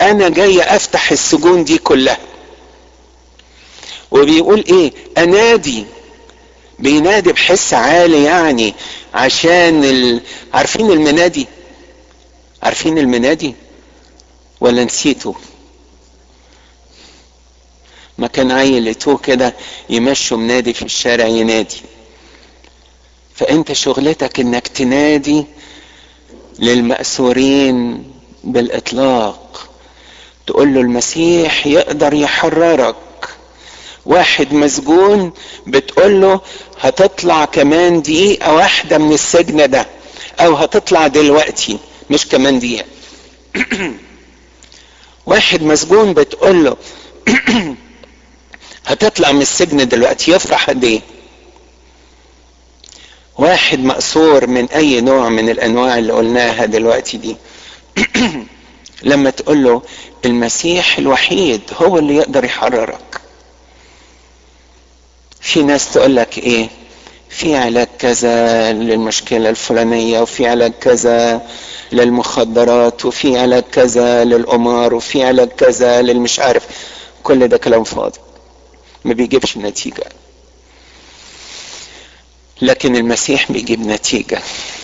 انا جاي افتح السجون دي كلها وبيقول ايه انادي بينادي بحس عالي يعني عشان ال... عارفين المنادي عارفين المنادي ولا نسيتوا ما كان عيل لتوه كده يمشوا منادي في الشارع ينادي فانت شغلتك انك تنادي للمأسورين بالاطلاق تقول له المسيح يقدر يحررك واحد مسجون بتقول له هتطلع كمان دقيقة واحدة من السجن ده او هتطلع دلوقتي مش كمان دقيقة واحد مسجون بتقول له هتطلع من السجن دلوقتي يفرح قد ايه واحد مأسور من اي نوع من الانواع اللي قلناها دلوقتي دي لما تقول له المسيح الوحيد هو اللي يقدر يحررك في ناس تقول لك ايه في علاج كذا للمشكله الفلانيه وفي علاج كذا للمخدرات وفي علاج كذا للقمار وفي علاج كذا للمش عارف كل ده كلام فاضي ما بيجيبش نتيجه لكن المسيح بيجيب نتيجه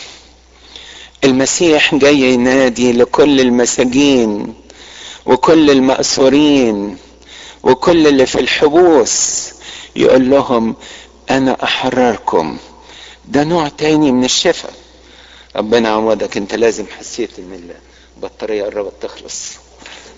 المسيح جاي ينادي لكل المساجين وكل المأسورين وكل اللي في الحبوس يقول لهم انا احرركم ده نوع تاني من الشفاء ربنا عوضك انت لازم حسيت ان البطاريه قربت تخلص